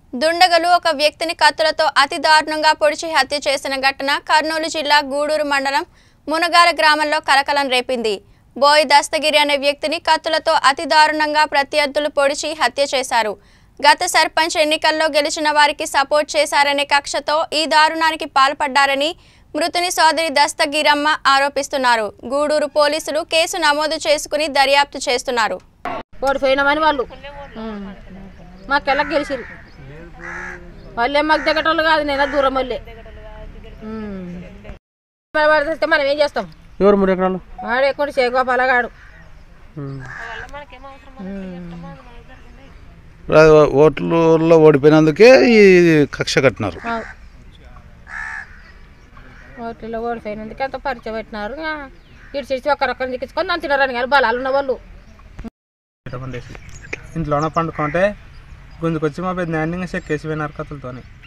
దుండగలు ఒక వ్యక్తిని కత్తులతో అతి దారుణంగా పొడిచి హత్య చేసిన ఘటన కర్నూలు జిల్లా గూడూరు మండలం మునగాల గ్రామంలో కలకలం రేపింది బోయ్ దస్తగిరి అనే వ్యక్తిని కత్తులతో అతి దారుణంగా ప్రత్యర్థులు పొడిచి హత్య చేశారు గత సర్పంచ్ ఎన్నికల్లో గెలిచిన వారికి సపోర్ట్ చేశారనే కక్షతో ఈ దారుణానికి పాల్పడ్డారని మృతుని సోదరి దస్తగిరమ్మ ఆరోపిస్తున్నారు గూడూరు పోలీసులు కేసు నమోదు చేసుకుని దర్యాప్తు చేస్తున్నారు ఓడిపోయినామని వాళ్ళు ఉమ్. మాకెళ్ళ గెలిచిరు వాళ్ళే మాకు దగ్గటోళ్ళు కాదు నేను దూరం వాళ్ళే ఉమ్. మరి వాడు తెస్తే మనం ఏం చేస్తాం ఎవరు మూడు ఎకరాలు వాడు ఎక్కువ చేగోపాలగాడు ఓట్లలో ఓడిపోయినందుకే ఈ కక్ష కట్టినారు ఓట్లలో ఓడిపోయినందుకు అంత పరిచయం పెట్టినారు ఇంకా ఇటు చేసి ఒక్కరొక్కరిని దిక్కించుకొని నన్ను తినరాని కానీ బలాలు ఉన్న వాళ్ళు ఇంట్లోనే పండుకుంటే గుంజుకొచ్చి మా పెద్ద నాన్న చెక్కేసి పోయినారు కత్తులతోని